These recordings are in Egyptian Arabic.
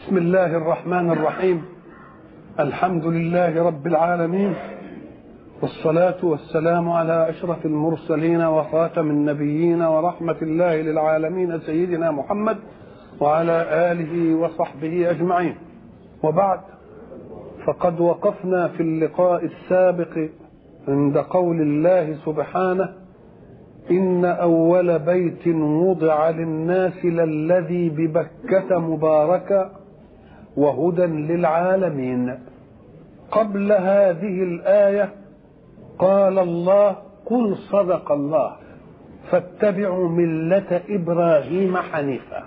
بسم الله الرحمن الرحيم الحمد لله رب العالمين والصلاة والسلام على أشرف المرسلين وخاتم النبيين ورحمة الله للعالمين سيدنا محمد وعلى آله وصحبه أجمعين وبعد فقد وقفنا في اللقاء السابق عند قول الله سبحانه إن أول بيت وضع للناس للذي ببكة مباركا وهدى للعالمين قبل هذه الآية قال الله قل صدق الله فاتبعوا ملة إبراهيم حنيفا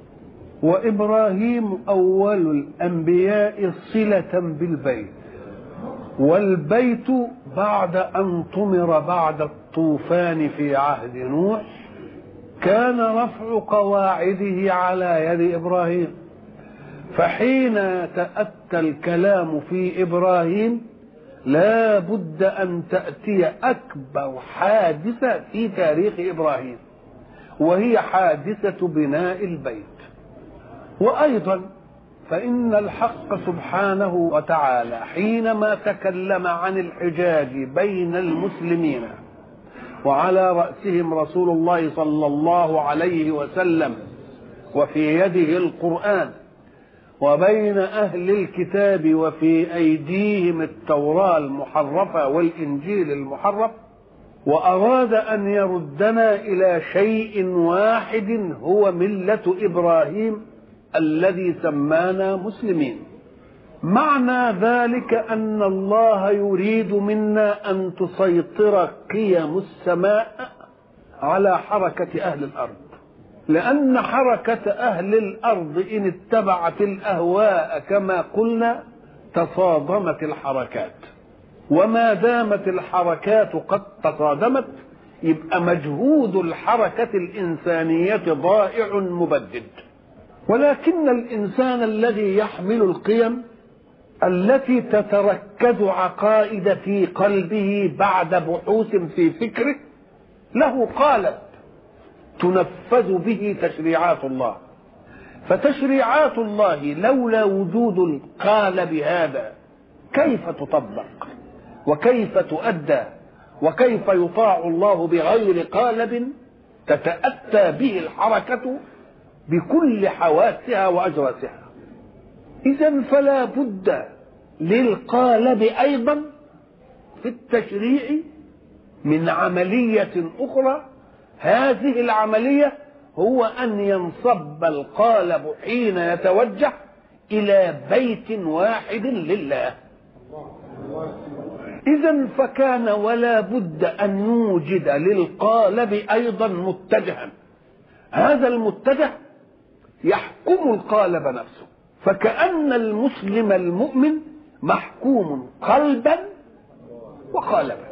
وإبراهيم أول الأنبياء صلة بالبيت والبيت بعد أن طمر بعد الطوفان في عهد نوح كان رفع قواعده على يد إبراهيم فحين تأتى الكلام في إبراهيم لا بد أن تأتي أكبر حادثة في تاريخ إبراهيم وهي حادثة بناء البيت وأيضا فإن الحق سبحانه وتعالى حينما تكلم عن الحجاج بين المسلمين وعلى رأسهم رسول الله صلى الله عليه وسلم وفي يده القرآن وبين أهل الكتاب وفي أيديهم التوراة المحرفة والإنجيل المحرف وأراد أن يردنا إلى شيء واحد هو ملة إبراهيم الذي سمانا مسلمين معنى ذلك ان الله يريد منا ان تسيطر قيم السماء على حركه اهل الارض لان حركه اهل الارض ان اتبعت الاهواء كما قلنا تصادمت الحركات وما دامت الحركات قد تصادمت يبقى مجهود الحركه الانسانيه ضائع مبدد ولكن الانسان الذي يحمل القيم التي تتركز عقائد في قلبه بعد بحوث في فكره له قالب تنفذ به تشريعات الله فتشريعات الله لولا وجود القالب هذا كيف تطبق وكيف تؤدى وكيف يطاع الله بغير قالب تتاتى به الحركه بكل حواسها واجراسها اذا فلا بد للقالب ايضا في التشريع من عمليه اخرى هذه العمليه هو ان ينصب القالب حين يتوجه الى بيت واحد لله اذا فكان ولا بد ان يوجد للقالب ايضا متجها هذا المتجه يحكم القالب نفسه فكأن المسلم المؤمن محكوم قلبا وقالبا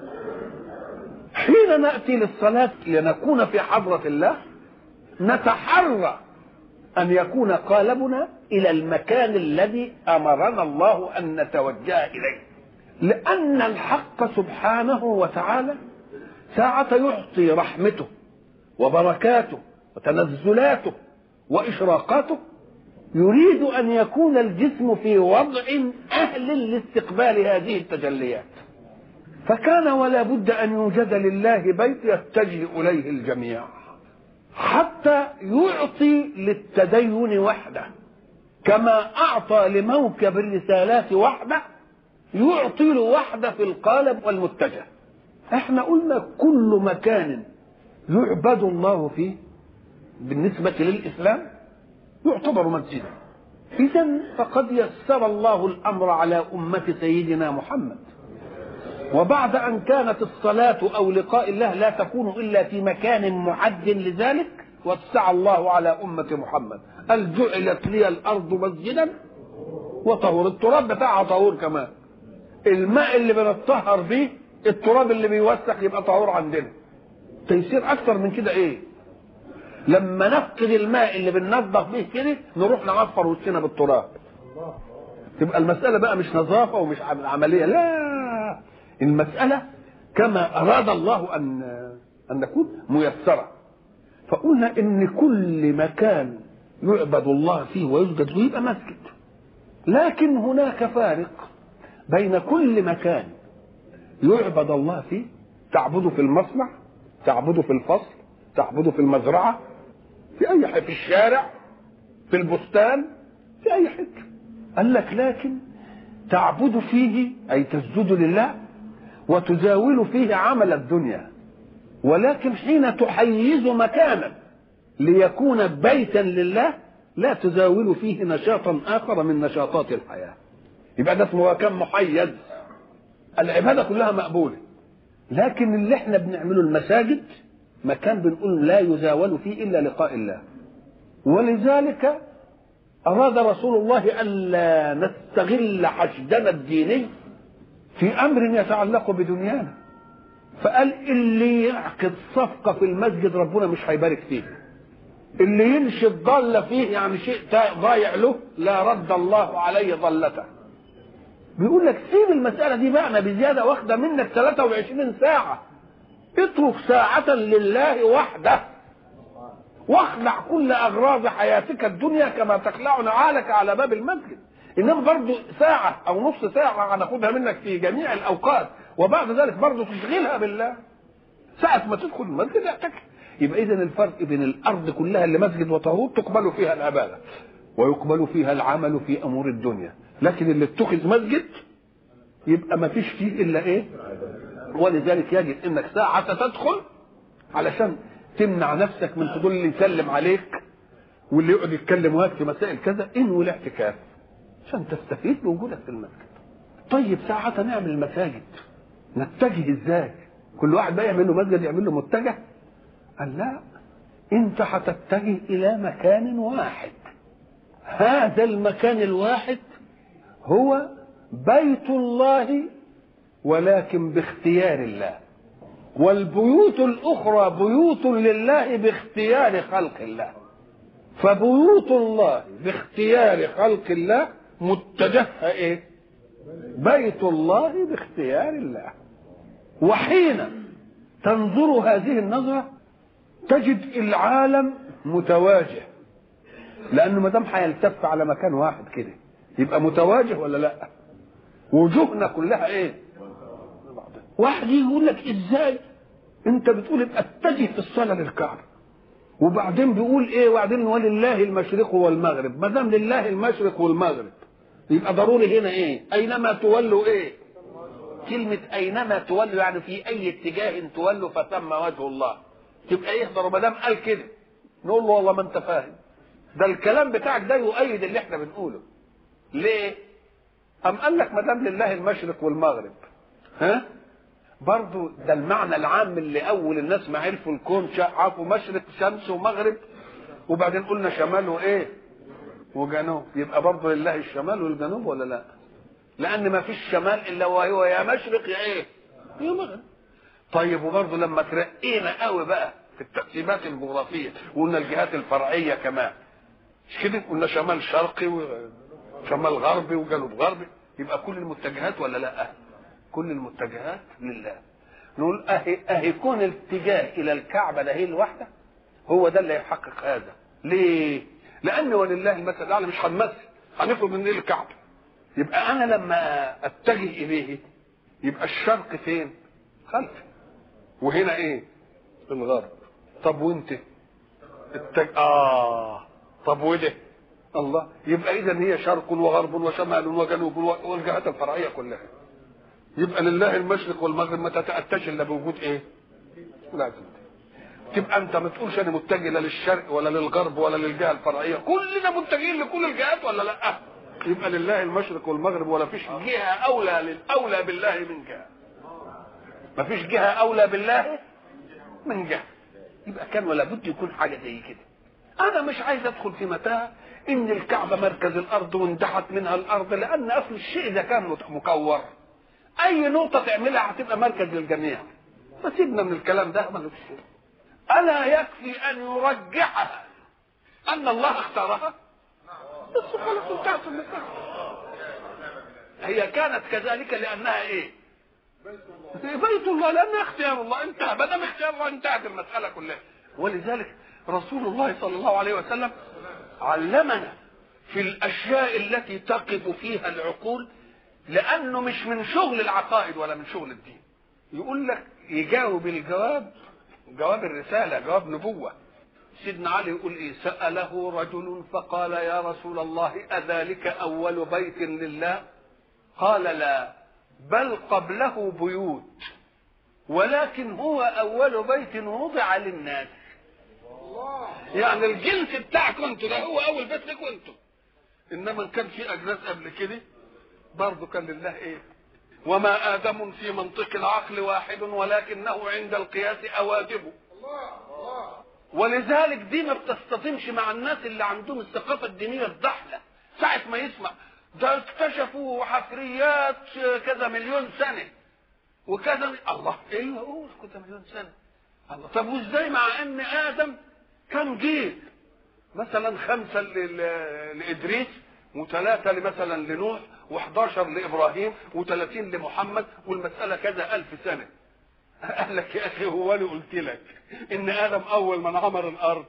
حين نأتي للصلاة لنكون في حضرة الله نتحرى أن يكون قالبنا إلى المكان الذي أمرنا الله أن نتوجه إليه لأن الحق سبحانه وتعالى ساعة يعطي رحمته وبركاته وتنزلاته وإشراقاته يريد أن يكون الجسم في وضع أهل لاستقبال هذه التجليات فكان ولا بد أن يوجد لله بيت يتجه إليه الجميع حتى يعطي للتدين وحده كما أعطى لموكب الرسالات وحده يعطي له وحده في القالب والمتجه احنا قلنا كل مكان يعبد الله فيه بالنسبة للإسلام يعتبر مسجدا إذا فقد يسر الله الأمر على أمة سيدنا محمد وبعد أن كانت الصلاة أو لقاء الله لا تكون إلا في مكان معد لذلك وسع الله على أمة محمد قال جعلت لي الأرض مسجدا وطهور التراب بتاعها طهور كمان الماء اللي بنطهر بيه التراب اللي بيوسخ يبقى طهور عندنا تيسير أكثر من كده إيه لما نفقد الماء اللي بننظف به كده نروح نعفر وشنا بالتراب تبقى المسألة بقى مش نظافة ومش عملية لا المسألة كما أراد الله أن أن نكون ميسرة فقلنا إن كل مكان يعبد الله فيه ويسجد فيه يبقى مسجد لكن هناك فارق بين كل مكان يعبد الله فيه تعبده في المصنع تعبده في الفصل تعبده في المزرعة في أي حته في الشارع في البستان في أي حتة قال لك لكن تعبد فيه أي تسجد لله وتزاول فيه عمل الدنيا ولكن حين تحيز مكانا ليكون بيتا لله لا تزاول فيه نشاطا آخر من نشاطات الحياة يبقى ده اسمه مكان محيز العبادة كلها مقبولة لكن اللي احنا بنعمله المساجد مكان بنقول لا يزاول فيه إلا لقاء الله ولذلك أراد رسول الله ألا نستغل حشدنا الديني في أمر يتعلق بدنيانا فقال اللي يعقد صفقة في المسجد ربنا مش هيبارك فيه اللي ينشد ضالة فيه يعني شيء ضايع له لا رد الله عليه ضلته بيقول لك سيب المسألة دي معنى بزيادة واخدة منك 23 ساعة اترك ساعة لله وحده واخلع كل أغراض حياتك الدنيا كما تخلع نعالك على باب المسجد إنما برضه ساعة أو نص ساعة هناخدها منك في جميع الأوقات وبعد ذلك برضه تشغلها بالله ساعة ما تدخل المسجد اعتكف يبقى إذا الفرق بين الأرض كلها اللي مسجد وطهور تقبل فيها العبادة ويقبل فيها العمل في أمور الدنيا لكن اللي اتخذ مسجد يبقى ما فيش فيه إلا إيه ولذلك يجب إنك ساعة تدخل علشان تمنع نفسك من فضول اللي يسلم عليك واللي يقعد يتكلم وقت في مسائل كذا انوي الاعتكاف عشان تستفيد بوجودك في المسجد طيب ساعة نعمل المساجد نتجه ازاي كل واحد بقى يعمل له مسجد يعمل له متجه قال لا انت هتتجه الى مكان واحد هذا المكان الواحد هو بيت الله ولكن باختيار الله والبيوت الاخرى بيوت لله باختيار خلق الله فبيوت الله باختيار خلق الله متجهه ايه بيت الله باختيار الله وحين تنظر هذه النظره تجد العالم متواجه لانه ما دام هيلتف على مكان واحد كده يبقى متواجه ولا لا وجوهنا كلها ايه واحد يجي يقول لك ازاي انت بتقول ابقى اتجه في الصلاه للكعبه وبعدين بيقول ايه وبعدين ولله المشرق والمغرب ما دام لله المشرق والمغرب يبقى ضروري هنا ايه اينما تولوا ايه كلمة أينما تولوا يعني في أي اتجاه تولوا فثم وجه الله تبقى يحضر ما دام قال كده نقول له والله ما أنت فاهم ده الكلام بتاعك ده يؤيد اللي احنا بنقوله ليه؟ أم قال لك ما دام لله المشرق والمغرب ها؟ برضو ده المعنى العام اللي اول الناس ما عرفوا الكون عرفوا مشرق شمس ومغرب وبعدين قلنا شمال وايه وجنوب يبقى برضو لله الشمال والجنوب ولا لا لان ما فيش شمال الا وهو يا مشرق يا ايه يا مغرب طيب وبرضو لما ترقينا قوي بقى في التقسيمات الجغرافيه وقلنا الجهات الفرعيه كمان مش كده قلنا شمال شرقي وشمال غربي وجنوب غربي يبقى كل المتجهات ولا لا كل المتجهات لله نقول اهي اهي كون الاتجاه الى الكعبه ده هي الواحده هو ده اللي يحقق هذا ليه لان ولله المثل الاعلى مش هنمثل هنفرض ان ايه الكعبه يبقى انا لما اتجه اليه يبقى الشرق فين خلفي وهنا ايه الغرب طب وانت التج... اه طب وده الله يبقى اذا هي شرق وغرب وشمال وجنوب والجهات الفرعيه كلها يبقى لله المشرق والمغرب ما تتأتاش الا بوجود ايه؟ لازم تبقى انت ما تقولش انا متجه لا للشرق ولا للغرب ولا للجهه الفرعيه كلنا متجهين لكل الجهات ولا لا؟ يبقى لله المشرق والمغرب ولا فيش جهه اولى للاولى بالله من جهه ما فيش جهه اولى بالله من جهه يبقى كان ولا بد يكون حاجه زي كده انا مش عايز ادخل في متاهه ان الكعبه مركز الارض واندحت منها الارض لان اصل الشيء اذا كان مكور اي نقطه تعملها هتبقى مركز للجميع فسيبنا من الكلام ده ملوش شيء الا يكفي ان يرجحها ان الله اختارها بس خلاص انتهت المسألة هي كانت كذلك لانها ايه بيت الله لانها اختيار الله انتهى ما دام اختيار الله انتهت المساله كلها ولذلك رسول الله صلى الله عليه وسلم علمنا في الاشياء التي تقف فيها العقول لانه مش من شغل العقائد ولا من شغل الدين يقول لك يجاوب الجواب جواب الرساله جواب نبوه سيدنا علي يقول ايه ساله رجل فقال يا رسول الله اذلك اول بيت لله قال لا بل قبله بيوت ولكن هو اول بيت وضع للناس يعني الجنس بتاعكم انتوا ده هو اول بيت لكم انتوا انما كان في اجناس قبل كده برضه كان لله ايه وما ادم في منطق العقل واحد ولكنه عند القياس اوادبه ولذلك دي ما بتصطدمش مع الناس اللي عندهم الثقافه الدينيه الضحله ساعه ما يسمع ده اكتشفوا حفريات كذا مليون سنه وكذا الله ايه اللي هو كذا مليون سنه الله طب وازاي مع ان ادم كم جيل مثلا خمسه لادريس وثلاثه مثلا لنوح و11 لابراهيم و30 لمحمد والمساله كذا ألف سنه قال لك يا اخي هو انا قلت لك ان ادم اول من عمر الارض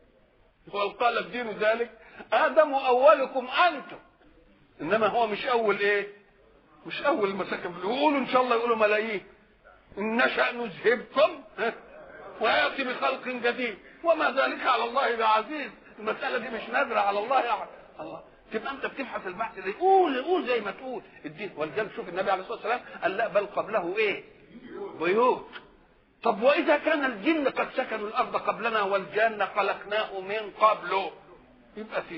وقال الدين ذلك ادم اولكم انتم انما هو مش اول ايه مش اول مساكن يقولوا ان شاء الله يقولوا ملايين ان نشا نذهبكم وياتي بخلق جديد وما ذلك على الله بعزيز المساله دي مش نادره على الله يعني الله تبقى انت بتبحث البحث ده قول قول زي ما تقول الدين ولذلك شوف النبي عليه الصلاه والسلام قال لا بل قبله ايه؟ بيوت طب واذا كان الجن قد سكنوا الارض قبلنا والجان خلقناه من قبله يبقى فيه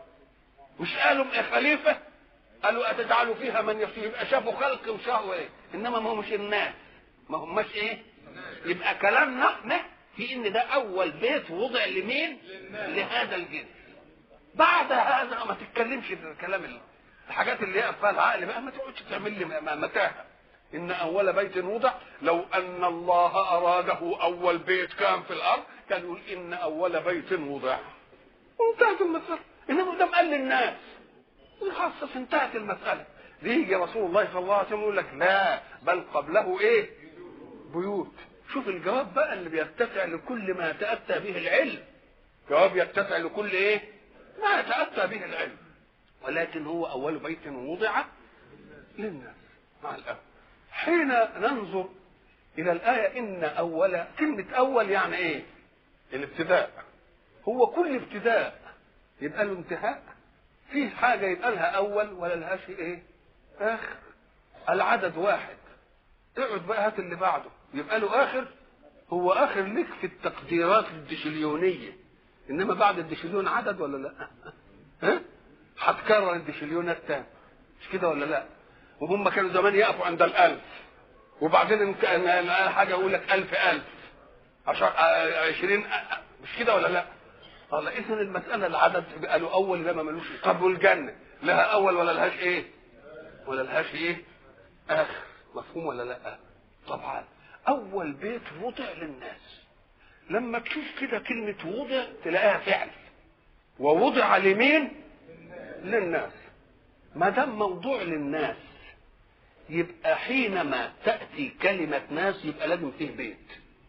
مش قالوا يا خليفه قالوا اتجعلوا فيها من يفسد يبقى شافوا خلق وشافوا ايه انما ما همش الناس ما هماش ايه يبقى كلامنا احنا في ان ده اول بيت وضع لمين لهذا الجنس بعد هذا ما تتكلمش في الكلام الحاجات اللي يقف فيها العقل بقى ما تقعدش تعمل لي متاهه ان اول بيت وضع لو ان الله اراده اول بيت كان في الارض كان يقول ان اول بيت وضع وانتهت المساله انما ده قال للناس خصص انتهت المساله يجي رسول الله صلى الله عليه وسلم يقول لك لا بل قبله ايه بيوت شوف الجواب بقى اللي بيتسع لكل ما يتاتى به العلم جواب يتسع لكل ايه ما يتاتى به العلم ولكن هو اول بيت وضع للناس مع الأول حين ننظر الى الايه ان اول كلمه اول يعني ايه الابتداء هو كل ابتداء يبقى له انتهاء في حاجه يبقى لها اول ولا لهاش ايه اخر العدد واحد اقعد بقى هات اللي بعده يبقى له اخر هو اخر لك في التقديرات الدشليونيه انما بعد الدشليون عدد ولا لا ها هتكرر الدشليونات تاني مش كده ولا لا وهم كانوا زمان يقفوا عند الألف وبعدين إن كان حاجة يقول لك ألف ألف عشر عشرين مش كده ولا لا؟ الله إذا المسألة العدد قالوا أول لما ملوش طب والجنة لها أول ولا لهاش إيه؟ ولا لهاش إيه؟ آخر مفهوم ولا لا؟ طبعا أول بيت وضع للناس لما تشوف كده كلمة وضع تلاقيها فعل ووضع لمين؟ للناس ما دام موضوع للناس يبقى حينما تأتي كلمة ناس يبقى لازم فيه بيت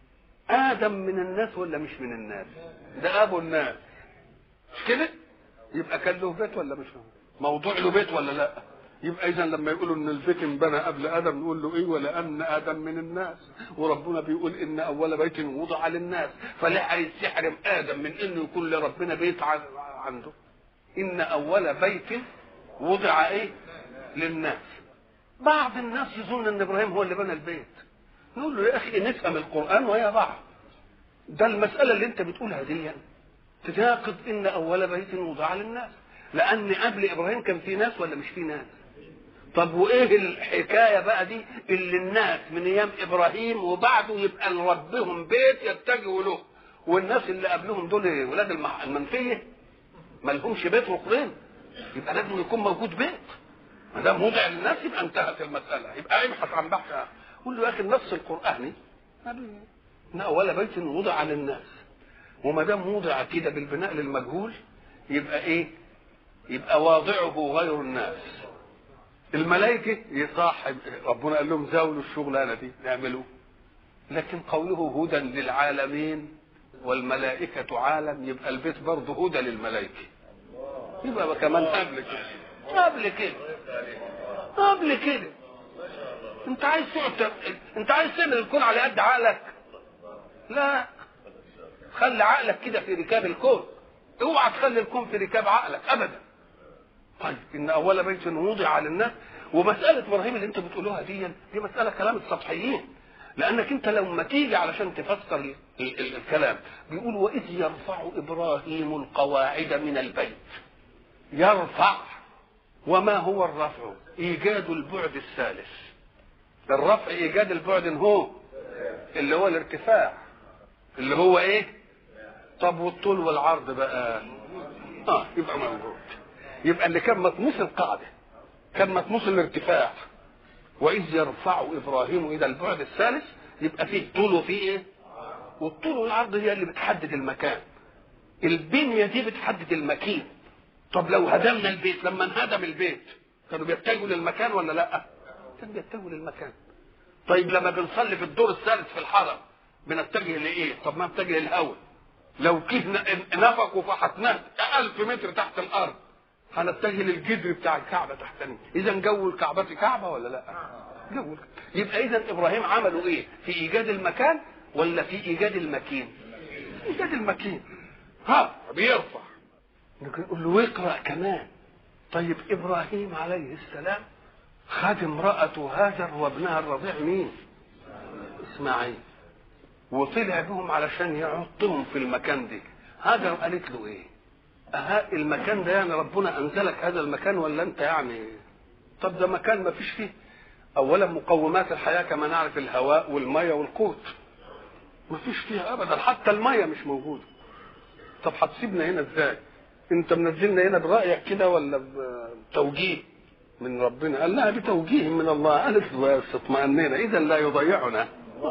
آدم من الناس ولا مش من الناس ده أبو الناس مش كده يبقى كان له بيت ولا مش له موضوع له بيت ولا لا يبقى اذا لما يقولوا ان البيت انبنى قبل ادم نقول له ايه ولان ادم من الناس وربنا بيقول ان اول بيت وضع للناس فليه عايز يحرم ادم من انه يكون لربنا بيت عنده ان اول بيت وضع ايه للناس بعض الناس يظن ان ابراهيم هو اللي بنى البيت نقول له يا اخي نفهم القران ويا بعض ده المساله اللي انت بتقولها دي تناقض ان اول بيت وضع للناس لان قبل ابراهيم كان في ناس ولا مش في ناس طب وايه الحكايه بقى دي اللي الناس من ايام ابراهيم وبعده يبقى لربهم بيت يتجهوا له والناس اللي قبلهم دول ولاد المنفيه ما لهمش بيت ركنين يبقى لازم يكون موجود بيت ما دام وضع للناس يبقى انتهت المساله يبقى ابحث عن بحث قول له يا اخي النص القراني ان اول بيت وضع للناس وما دام وضع كده بالبناء للمجهول يبقى ايه؟ يبقى واضعه غير الناس الملائكة يصاحب ربنا قال لهم زاولوا الشغلانة دي نعملوا لكن قوله هدى للعالمين والملائكة عالم يبقى البيت برضه هدى للملائكة يبقى كمان قبل كده قبل كده قبل كده انت عايز تقعد انت عايز تعمل الكون على قد عقلك لا خلي عقلك كده في ركاب الكون اوعى تخلي الكون في ركاب عقلك ابدا طيب ان اول بيت وضع للناس ومساله ابراهيم اللي انتوا بتقولوها دي دي مساله كلام السطحيين لانك انت لما تيجي علشان تفسر ال ال الكلام بيقول واذ يرفع ابراهيم القواعد من البيت يرفع وما هو الرفع ايجاد البعد الثالث الرفع ايجاد البعد هو اللي هو الارتفاع اللي هو ايه طب والطول والعرض بقى اه يبقى موجود يبقى اللي كان مطموس القاعده كان مطموس الارتفاع واذ يرفع ابراهيم الى البعد الثالث يبقى فيه طول وفيه ايه والطول والعرض هي اللي بتحدد المكان البنيه دي بتحدد المكين طب لو هدمنا البيت لما انهدم البيت كانوا بيتجهوا للمكان ولا لا كانوا بيتجهوا للمكان طيب لما بنصلي في الدور الثالث في الحرم بنتجه لايه طب ما نتجه للهواء لو كيه نفق وفحتناه ألف متر تحت الارض هنتجه للجدر بتاع الكعبه تحتنا اذا جو الكعبه كعبه ولا لا جو يبقى اذا ابراهيم عملوا ايه في ايجاد المكان ولا في ايجاد المكين ايجاد المكين ها بيرفع لكن نقول له اقرا كمان طيب ابراهيم عليه السلام خد امرأته هاجر وابنها الرضيع مين؟ اسماعيل وطلع بهم علشان يحطهم في المكان دي هاجر قالت له ايه؟ أها المكان ده يعني ربنا انزلك هذا المكان ولا انت يعني طب ده مكان ما فيش فيه اولا مقومات الحياه كما نعرف الهواء والميه والقوت ما فيش فيها ابدا حتى الميه مش موجوده طب هتسيبنا هنا ازاي انت منزلنا هنا برايك كده ولا بتوجيه من ربنا قال لها بتوجيه من الله قالت له بس اطمأنينا اذا لا يضيعنا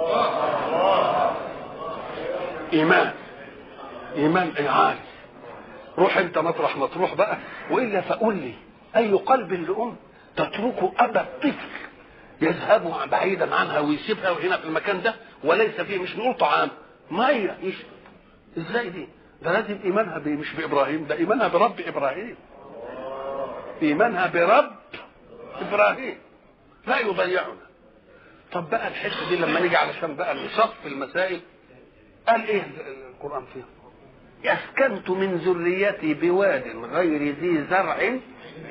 ايمان ايمان ايه عارف روح انت مطرح ما تروح بقى والا فقول لي اي قلب لام تترك ابا الطفل يذهب بعيدا عنها ويسيبها هنا في المكان ده وليس فيه مش نقول طعام ميه يشرب ازاي دي ده لازم ايمانها بي مش بابراهيم ده ايمانها برب ابراهيم ايمانها برب ابراهيم لا يضيعنا طب بقى الحته دي لما نيجي علشان بقى نصف المسائل قال ايه القران فيها اسكنت من ذريتي بواد غير ذي زرع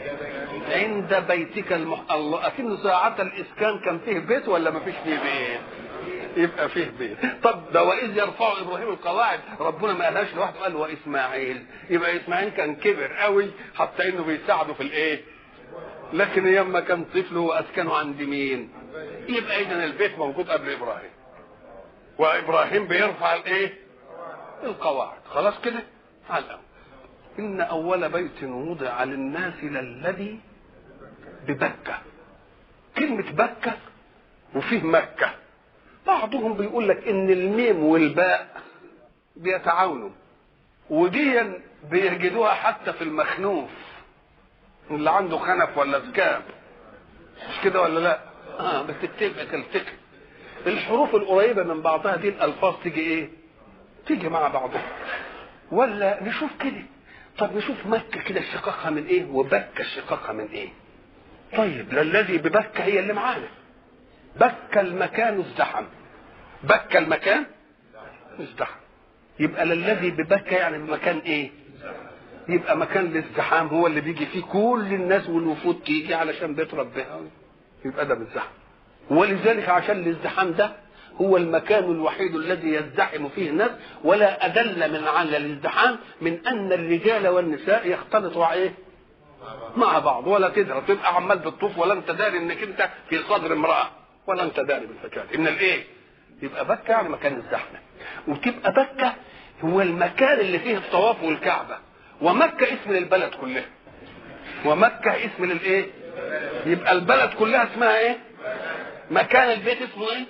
عند بيتك المح... الله اكن ساعة الاسكان كان فيه بيت ولا ما فيش فيه بيت يبقى فيه بيت طب ده واذ يرفع ابراهيم القواعد ربنا ما قالهاش لوحده قال واسماعيل يبقى اسماعيل كان كبر قوي حتى انه بيساعده في الايه لكن ايام ما كان طفل هو اسكنه عند مين يبقى اذا البيت موجود قبل ابراهيم وابراهيم بيرفع الايه القواعد خلاص كده على الأول. ان اول بيت وضع للناس للذي ببكه كلمه بكه وفيه مكه بعضهم بيقول لك ان الميم والباء بيتعاونوا ودي بيجدوها حتى في المخنوف اللي عنده خنف ولا سكاب مش كده ولا لا اه بتتفق تلتقي الحروف القريبه من بعضها دي الالفاظ تيجي ايه تيجي مع بعضها ولا نشوف كده طب نشوف مكة كده اشتقاقها من ايه وبكة اشتقاقها من ايه طيب للذي ببكة هي اللي معانا بكة المكان ازدحم بكة المكان ازدحم يبقى للذي ببكة يعني بمكان ايه يبقى مكان الازدحام هو اللي بيجي فيه كل الناس والوفود تيجي علشان بيت ربها يبقى ده بالزحم ولذلك عشان الازدحام ده هو المكان الوحيد الذي يزدحم فيه الناس ولا أدل من على الازدحام من أن الرجال والنساء يختلطوا ايه؟ مع بعض ولا تدرى تبقى عمال بتطوف ولا انت داري انك انت في صدر امرأة ولا انت داري بالحكاية ان الايه؟ يبقى بكة يعني مكان الزحمة وتبقى بكة هو المكان اللي فيه الطواف والكعبة ومكة اسم للبلد كلها ومكة اسم للايه؟ يبقى البلد كلها اسمها ايه؟ مكان البيت اسمه ايه؟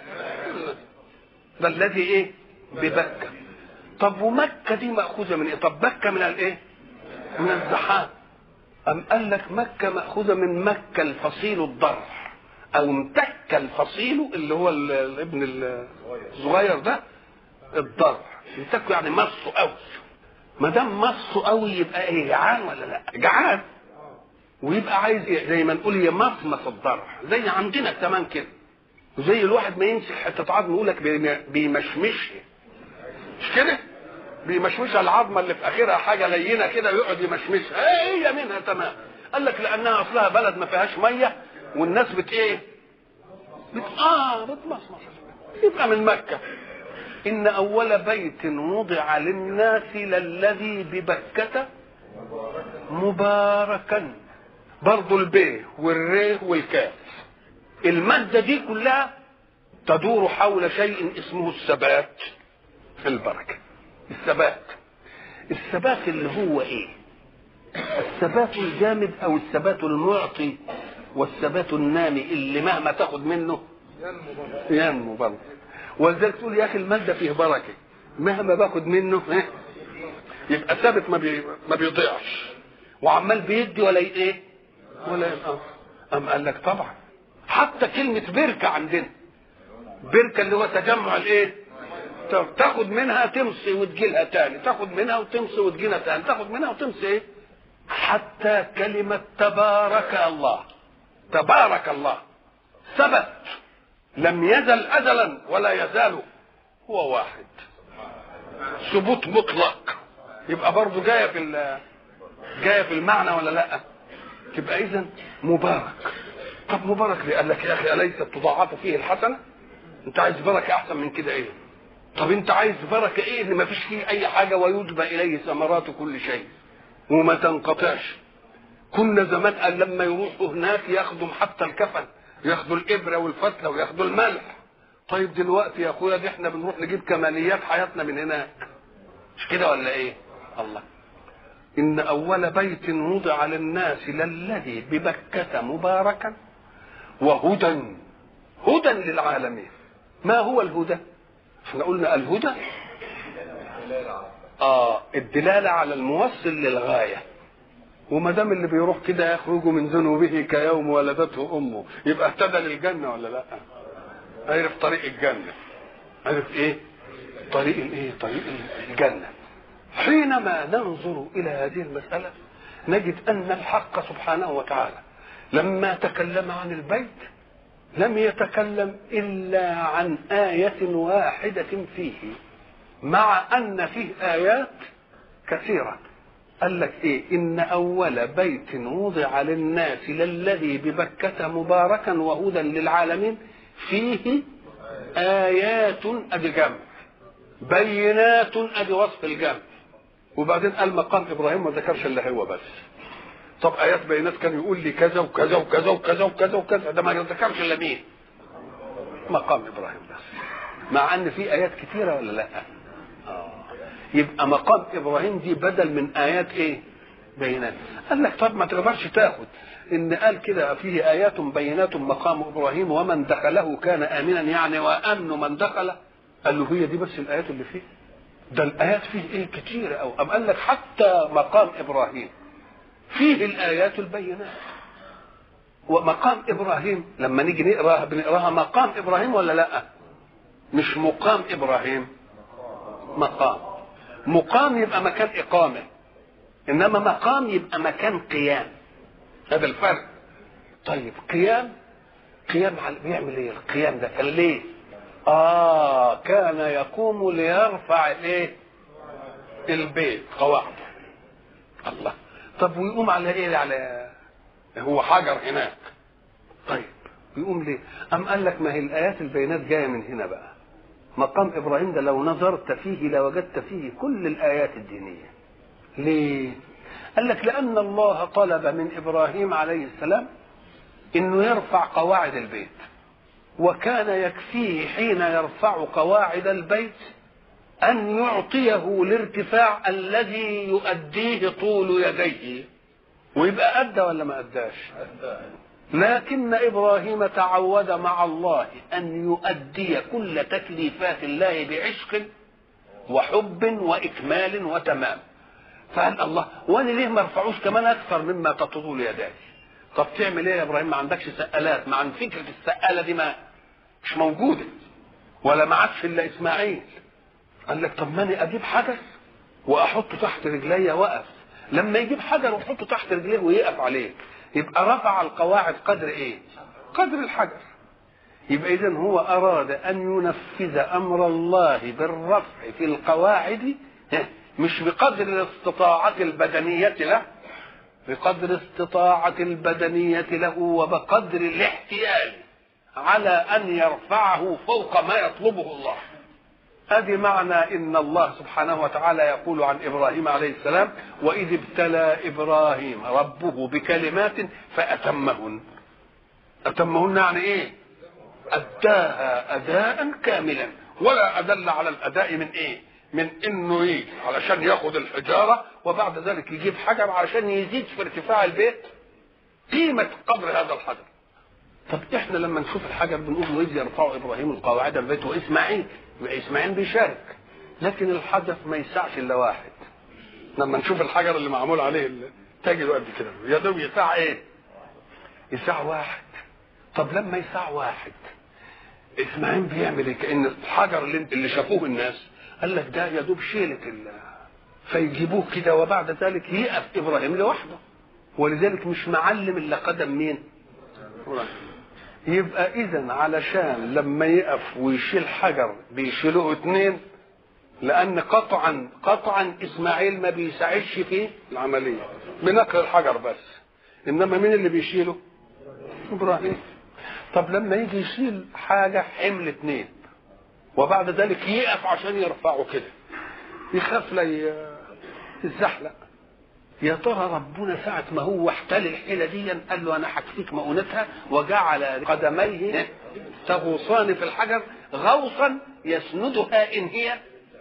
ده الذي ايه ببكة طب ومكة دي مأخوذة من ايه طب بكة من الايه من الزحام أم قال لك مكة مأخوذة من مكة الفصيل الضر أو امتك الفصيل اللي هو الابن الصغير ده الضر امتك يعني مصه قوي ما دام مصه قوي يبقى ايه جعان ولا لا جعان ويبقى عايز ايه زي ما نقول يمصمص الضرع زي عندنا كمان كده وزي الواحد ما يمسك حته عظم يقول لك بيمشمشها مش كده بيمشمش العظمه اللي في اخرها حاجه لينه كده ويقعد يمشمشها ايه هي منها تمام قال لك لانها اصلها بلد ما فيهاش ميه والناس بت ايه بت اه بتمصمص يبقى من مكه ان اول بيت وضع للناس للذي ببكه مباركا برضو البي والري والكاف المادة دي كلها تدور حول شيء اسمه الثبات في البركة الثبات الثبات اللي هو ايه الثبات الجامد او الثبات المعطي والثبات النامي اللي مهما تاخد منه ينمو برضه ولذلك تقول يا اخي المادة فيه بركة مهما باخد منه إيه؟ يبقى ثابت ما, بي... ما بيضيعش وعمال بيدي ولا ايه ولا ينقص أم قال لك طبعا حتى كلمة بركة عندنا بركة اللي هو تجمع الايه تاخد منها تمسي وتجيلها تاني تاخد منها وتمسي وتجيلها تاني تاخد منها وتمسي ايه حتى كلمة تبارك الله تبارك الله ثبت لم يزل أزلا ولا يزال هو واحد ثبوت مطلق يبقى برضه جايه في جايه في المعنى ولا لا تبقى اذا مبارك طب مبارك ليه قال لك يا اخي اليست تضاعف فيه الحسنه انت عايز بركه احسن من كده ايه طب انت عايز بركه ايه ان ما فيش فيه اي حاجه ويجبى اليه ثمرات كل شيء وما تنقطعش كنا زمان قال لما يروحوا هناك ياخدوا حتى الكفن ياخدوا الابره والفتله وياخدوا الملح طيب دلوقتي يا اخويا دي احنا بنروح نجيب كماليات حياتنا من هناك مش كده ولا ايه الله إن أول بيت وضع للناس للذي ببكة مباركا وهدى هدى للعالمين ما هو الهدى؟ احنا قلنا الهدى اه الدلالة على الموصل للغاية وما دام اللي بيروح كده يخرج من ذنوبه كيوم ولدته امه يبقى اهتدى للجنة ولا لا؟ عرف طريق الجنة عرف ايه؟ طريق الايه؟ طريق الجنة حينما ننظر الى هذه المساله نجد ان الحق سبحانه وتعالى لما تكلم عن البيت لم يتكلم الا عن ايه واحده فيه مع ان فيه ايات كثيره قال لك ايه ان اول بيت وضع للناس للذي ببكه مباركا وهدى للعالمين فيه ايات ادي جمع بينات ادي وصف الجمع وبعدين قال مقام ابراهيم ما ذكرش الا هو بس طب ايات بينات كان يقول لي كذا وكذا وكذا وكذا وكذا وكذا ده ما ذكرش الا مين مقام ابراهيم بس مع ان في ايات كثيره ولا لا آه. يبقى مقام ابراهيم دي بدل من ايات ايه بينات قال لك طب ما تقدرش تاخد ان قال كده فيه ايات بينات مقام ابراهيم ومن دخله كان امنا يعني وامن من دخله قال له هي دي بس الايات اللي فيه ده الايات فيه ايه كتيره او ام قال لك حتى مقام ابراهيم فيه الايات البينات ومقام ابراهيم لما نيجي نقراها بنقراها مقام ابراهيم ولا لا مش مقام ابراهيم مقام مقام يبقى مكان اقامه انما مقام يبقى مكان قيام هذا الفرق طيب قيام قيام بيعمل ايه القيام ده كان ليه اه كان يقوم ليرفع الايه البيت قواعده الله طب ويقوم على ايه على هو حجر هناك طيب يقوم ليه ام قال لك ما هي الايات البينات جايه من هنا بقى مقام ابراهيم ده لو نظرت فيه لوجدت فيه كل الايات الدينيه ليه قال لك لان الله طلب من ابراهيم عليه السلام انه يرفع قواعد البيت وكان يكفيه حين يرفع قواعد البيت ان يعطيه الارتفاع الذي يؤديه طول يديه ويبقى ادى ولا ما اداش لكن ابراهيم تعود مع الله ان يؤدي كل تكليفات الله بعشق وحب واكمال وتمام فقال الله وانا ليه ما ارفعوش كمان اكثر مما تطول يداي طب تعمل ايه يا ابراهيم ما عندكش سقالات مع فكره السقاله دي ما مش موجوده ولا ما عادش الا اسماعيل قال لك طب ماني اجيب حدث واحطه تحت رجلي وقف لما يجيب حجر ويحطه تحت رجليه ويقف عليه يبقى رفع القواعد قدر ايه قدر الحجر يبقى اذا هو اراد ان ينفذ امر الله بالرفع في القواعد مش بقدر الاستطاعة البدنية له بقدر استطاعة البدنية له وبقدر الاحتيال على أن يرفعه فوق ما يطلبه الله ادي معنى ان الله سبحانه وتعالى يقول عن ابراهيم عليه السلام واذ ابتلى ابراهيم ربه بكلمات فاتمهن اتمهن يعني ايه اداها اداء كاملا ولا ادل على الاداء من ايه من انه يجي علشان ياخد الحجاره وبعد ذلك يجيب حجر علشان يزيد في ارتفاع البيت قيمه قدر هذا الحجر طب احنا لما نشوف الحجر بنقول واذ يرفع ابراهيم القواعد البيت واسماعيل يبقى اسماعيل بيشارك لكن الحدث ما يسعش الا واحد لما نشوف الحجر اللي معمول عليه تجد قد كده يا دوب يسع ايه؟ يسع واحد طب لما يسع واحد اسماعيل بيعمل ايه؟ كان الحجر اللي, اللي شافوه الناس قال لك ده يا دوب شيلة الله فيجيبوه كده وبعد ذلك يقف ابراهيم لوحده ولذلك مش معلم الا قدم مين؟ ابراهيم يبقى اذا علشان لما يقف ويشيل حجر بيشيلوه اتنين لان قطعا قطعا اسماعيل ما بيساعدش في العمليه بنقل الحجر بس انما مين اللي بيشيله ابراهيم طب لما يجي يشيل حاجه حمل اتنين وبعد ذلك يقف عشان يرفعه كده يخاف لا يتزحلق يا ترى ربنا ساعة ما هو احتل الحيلة دي قال له أنا هكفيك مؤونتها وجعل قدميه تغوصان في الحجر غوصا يسندها إن هي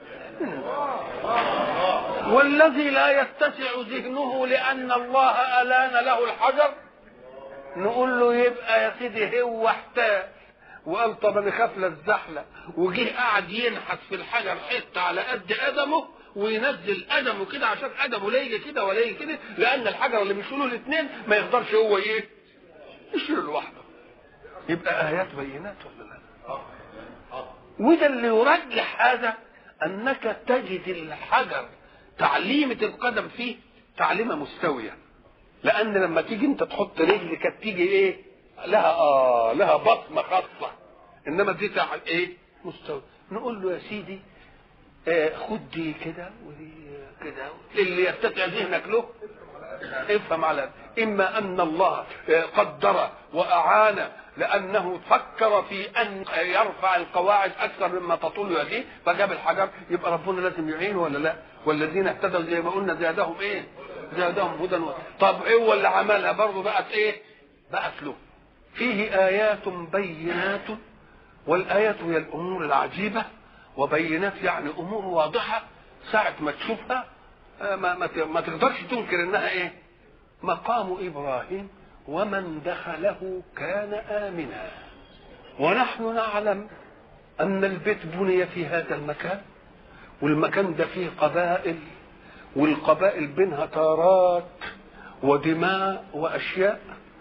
والذي لا يتسع ذهنه لأن الله ألان له الحجر نقول له يبقى يا سيدي هو احتاج وقال طب انا خاف الزحله وجه قعد ينحت في الحجر حته على قد قدمه وينزل قدمه كده عشان قدمه لا يجي كده ولا يجي كده لان الحجر اللي بيشيله الاثنين ما يقدرش هو ايه يشيله لوحده يبقى ايات بينات ولا لا وده اللي يرجح هذا انك تجد الحجر تعليمة القدم فيه تعليمة مستوية لان لما تيجي انت تحط رجل كانت تيجي ايه لها اه لها بصمه خاصه انما دي تع... ايه مستوى نقول له يا سيدي آه خد دي كده ودي كده اللي يستطيع ذهنك له افهم على اما ان الله قدر واعان لانه فكر في ان يرفع القواعد اكثر مما تطول يديه فجاب الحجر يبقى ربنا لازم يعينه ولا لا والذين اهتدوا زي ما قلنا زادهم ايه زادهم هدى طب هو اللي عملها برضه بقت ايه بقت له فيه آيات بينات والآيات هي الأمور العجيبة وبينات يعني أمور واضحة ساعة ما تشوفها ما, ما, ما تقدرش تنكر إنها إيه مقام إبراهيم ومن دخله كان آمنا ونحن نعلم أن البيت بني في هذا المكان والمكان ده فيه قبائل والقبائل بينها تارات ودماء وأشياء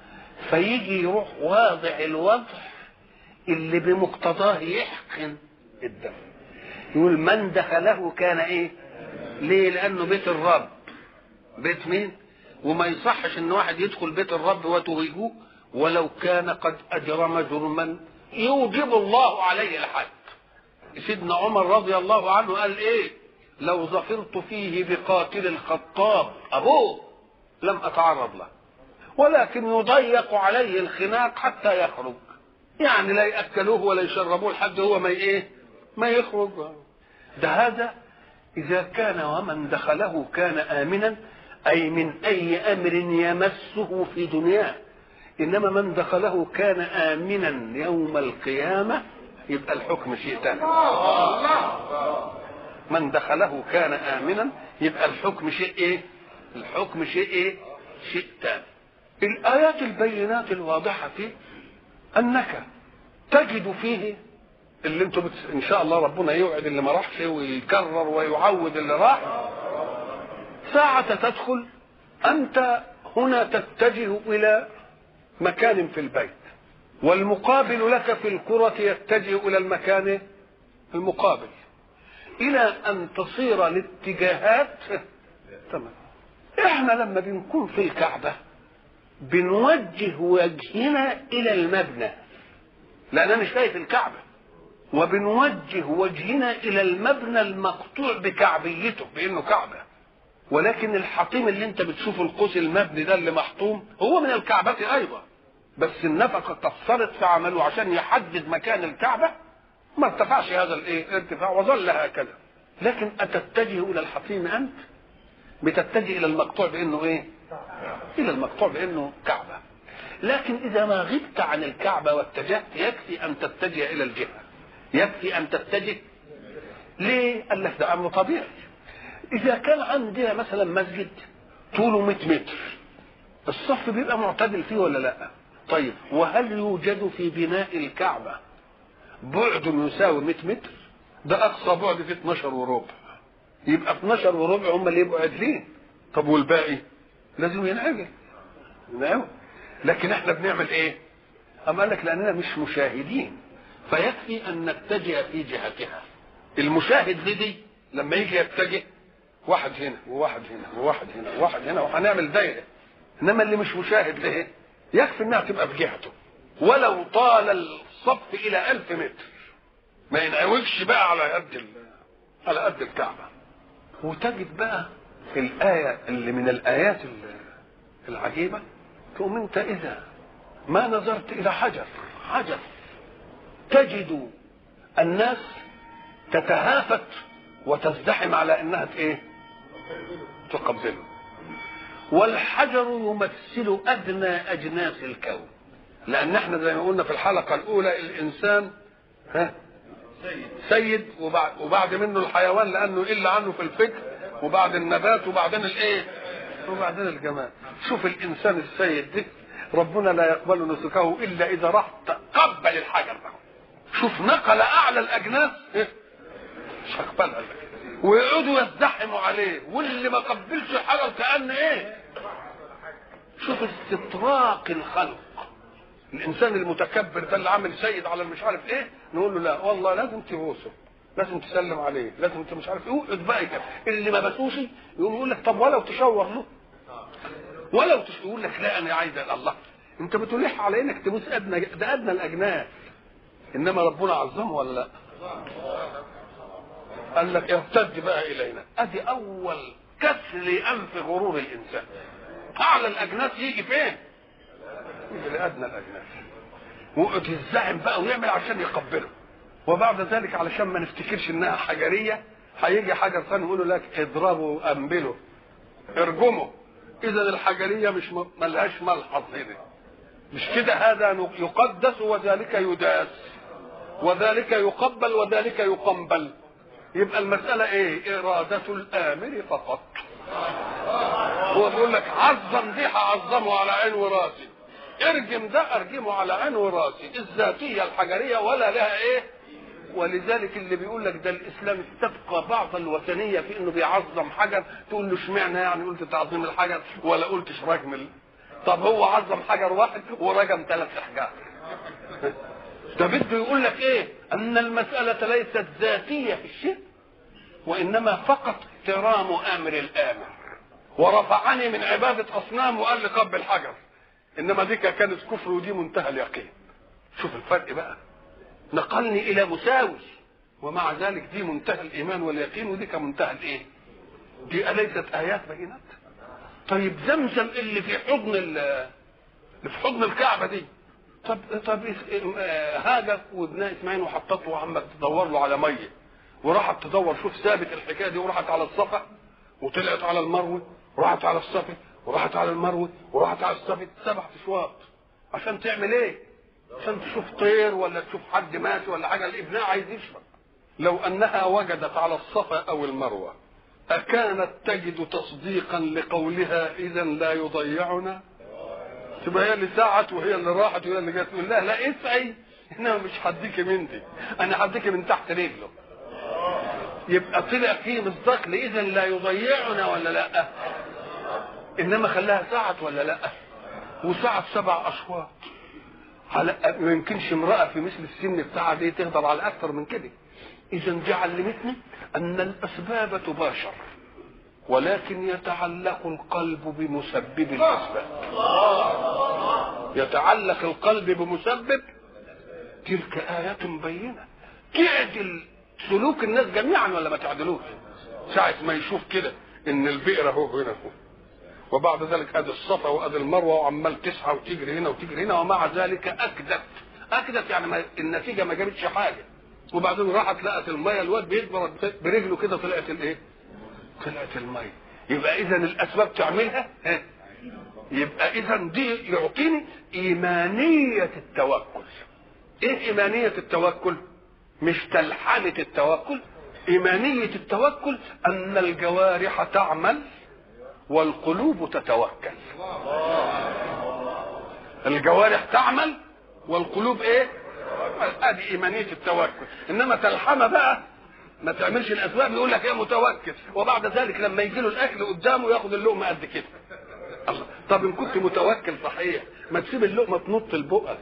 فيجي يروح واضع الوضع اللي بمقتضاه يحقن الدم يقول من دخله كان ايه ليه لانه بيت الرب بيت مين وما يصحش ان واحد يدخل بيت الرب وتهيجوه ولو كان قد اجرم جرما يوجب الله عليه الحد سيدنا عمر رضي الله عنه قال ايه لو ظفرت فيه بقاتل الخطاب ابوه لم اتعرض له ولكن يضيق عليه الخناق حتى يخرج يعني لا ياكلوه ولا يشربوه لحد هو ما ايه ما يخرج ده هذا اذا كان ومن دخله كان امنا اي من اي امر يمسه في دنياه انما من دخله كان امنا يوم القيامه يبقى الحكم شيء ثاني من دخله كان امنا يبقى الحكم شيء ايه الحكم شيء ايه شيء ثاني الآيات البينات الواضحة فيه أنك تجد فيه اللي انتم بت... ان شاء الله ربنا يوعد اللي ما راحش ويكرر ويعود اللي راح ساعة تدخل أنت هنا تتجه إلى مكان في البيت والمقابل لك في الكرة يتجه إلى المكان المقابل الى ان تصير الاتجاهات تمام احنا لما بنكون في الكعبه بنوجه وجهنا الى المبنى لان انا شايف الكعبه وبنوجه وجهنا الى المبنى المقطوع بكعبيته بانه كعبه ولكن الحطيم اللي انت بتشوفه القوس المبني ده اللي محطوم هو من الكعبة ايضا بس النفقة قصرت في عمله عشان يحدد مكان الكعبة ما ارتفعش هذا الايه الارتفاع وظل هكذا لكن اتتجه الى الحطيم انت بتتجه الى المقطوع بانه ايه الى المقطوع بانه كعبة لكن اذا ما غبت عن الكعبة واتجهت يكفي ان تتجه الى الجهة يكفي ان تتجه ليه قال لك ده امر طبيعي اذا كان عندنا مثلا مسجد طوله 100 متر الصف بيبقى معتدل فيه ولا لا طيب وهل يوجد في بناء الكعبه بعد يساوي 100 متر ده اقصى بعد في 12 وربع يبقى 12 وربع هم اللي يبقوا عادلين طب والباقي لازم ينعجل نعم لكن احنا بنعمل ايه اما قال لك لاننا مش مشاهدين فيكفي ان نتجه في جهتها المشاهد لدي لما يجي يتجه واحد هنا وواحد هنا وواحد هنا وواحد هنا وهنعمل دايره انما اللي مش مشاهد له يكفي انها تبقى في جهته ولو طال الصف الى ألف متر ما ينعوجش بقى على قد على قد الكعبه وتجد بقى في الآية اللي من الآيات العجيبة تقوم أنت إذا ما نظرت إلى حجر حجر تجد الناس تتهافت وتزدحم على انها ايه تقبله والحجر يمثل ادنى اجناس الكون لان احنا زي ما قلنا في الحلقه الاولى الانسان ها سيد وبعد, وبعد منه الحيوان لانه الا عنه في الفكر وبعد النبات وبعدين الايه وبعدين الجمال شوف الانسان السيد ده ربنا لا يقبل نسكه الا اذا راح تقبل الحجر ده شوف نقل اعلى الاجناس إيه؟ مش هقبلها لك ويقعدوا يزدحموا عليه واللي ما قبلش الحجر كان ايه شوف استطراق الخلق الانسان المتكبر ده اللي عامل سيد على مش عارف ايه نقول له لا والله لازم تبوسه لازم تسلم عليه لازم انت مش عارف ايه يقعد بقى كده اللي ما بسوش يقوم يقول لك طب ولو تشاور له ولو تش... يقول لك لا انا عايز الله انت بتلح على انك تبوس ادنى ده ادنى الاجناس انما ربنا عظمه ولا لا قال لك ارتد بقى الينا ادي اول كسر لانف غرور الانسان اعلى الاجناس يجي فين يجي لادنى الاجناس وقعد يزعم بقى ويعمل عشان يقبله وبعد ذلك علشان ما نفتكرش انها حجريه هيجي حجر ثاني يقول لك اضربه انبله ارجمه اذا الحجريه مش ملهاش ملحظ هنا مش كده هذا يقدس وذلك يداس وذلك يقبل وذلك يقنبل يبقى المسألة ايه إرادة الآمر فقط هو بيقول لك عظم دي هعظمه على عين وراسي ارجم ده ارجمه على عين وراسي الذاتية الحجرية ولا لها ايه ولذلك اللي بيقول لك ده الاسلام استبقى بعض الوثنيه في انه بيعظم حجر تقول له اشمعنى يعني قلت تعظيم الحجر ولا قلتش رجم ال... طب هو عظم حجر واحد ورجم ثلاث احجار ده بده يقول لك ايه ان المساله ليست ذاتيه في الشيء وانما فقط احترام امر الامر ورفعني من عباده اصنام وقال لي قبل حجر انما دي كانت كفر ودي منتهى اليقين شوف الفرق بقى نقلني الى مساوي ومع ذلك دي منتهى الايمان واليقين ودي كمنتهى الايه دي اليست ايات بينات طيب زمزم اللي في حضن اللي في حضن الكعبه دي طب طب هاجر وابنها اسماعيل وحطته وعمك تدور له على ميه وراحت تدور شوف ثابت الحكايه دي وراحت على الصفا وطلعت على المروه وراحت على الصفا وراحت على المروه وراحت على الصفا سبع اشواط عشان تعمل ايه؟ عشان تشوف طير ولا تشوف حد ماشي ولا حاجه الابناء عايز يشرب لو انها وجدت على الصفا او المروه اكانت تجد تصديقا لقولها اذا لا يضيعنا تبقى هي اللي ساعت وهي اللي راحت وهي اللي جت تقول لها لا اسعي انما مش هديكي من دي انا هديكي من تحت رجله يبقى طلع فيه مصداق اذا لا يضيعنا ولا لا انما خلاها ساعت ولا لا وساعت سبع اشواط على ما يمكنش امراه في مثل السن بتاعها دي تقدر على اكثر من كده اذا دي علمتني ان الاسباب تباشر ولكن يتعلق القلب بمسبب الاسباب يتعلق القلب بمسبب تلك آيات بينة تعدل سلوك الناس جميعا ولا ما تعدلوش ساعة ما يشوف كده ان البئر اهو هنا اهو وبعد ذلك ادي الصفا وادي المروه وعمال تسعى وتجري هنا وتجري هنا ومع ذلك اكدت اكدت يعني ما النتيجه ما جابتش حاجه وبعدين راحت لقت الميه الواد بيكبر برجله كده طلعت الايه؟ طلعت الميه يبقى اذا الاسباب تعملها ها؟ يبقى اذا دي يعطيني ايمانيه التوكل ايه ايمانيه التوكل مش تلحنه التوكل ايمانيه التوكل ان الجوارح تعمل والقلوب تتوكل الجوارح تعمل والقلوب ايه ادي ايمانيه التوكل انما تلحمه بقى ما تعملش الاسباب يقول لك ايه متوكل وبعد ذلك لما يجي له الاكل قدامه ياخد اللقمه قد كده الله طب ان كنت متوكل صحيح ما تسيب اللقمه تنط لبقك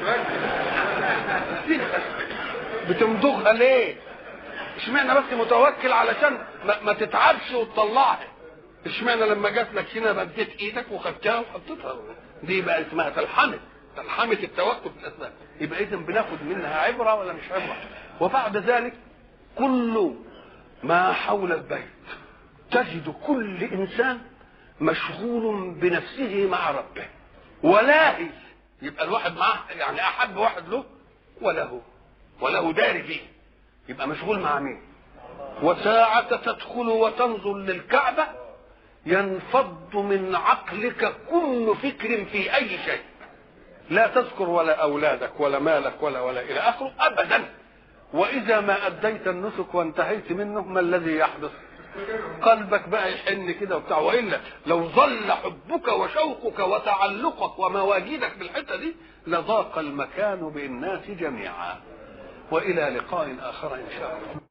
بتمضغها ليه اشمعنى بس متوكل علشان ما, ما تتعبش وتطلعها اشمعنى لما جات لك هنا مديت ايدك وخدتها وحطيتها دي بقى اسمها تلحمه تلحمه التوكل في الاسباب يبقى اذا بناخد منها عبره ولا مش عبره وبعد ذلك كل ما حول البيت تجد كل انسان مشغول بنفسه مع ربه ولاهي يبقى الواحد معاه يعني احب واحد له وله وله داري فيه يبقى مشغول مع مين وساعة تدخل وتنظر للكعبة ينفض من عقلك كل فكر في أي شيء لا تذكر ولا أولادك ولا مالك ولا ولا إلى آخره أبدا وإذا ما أديت النسك وانتهيت منه ما الذي يحدث قلبك بقى يحن كده وبتاع والا لو ظل حبك وشوقك وتعلقك ومواجدك بالحته دي لضاق المكان بالناس جميعا والى لقاء اخر ان شاء الله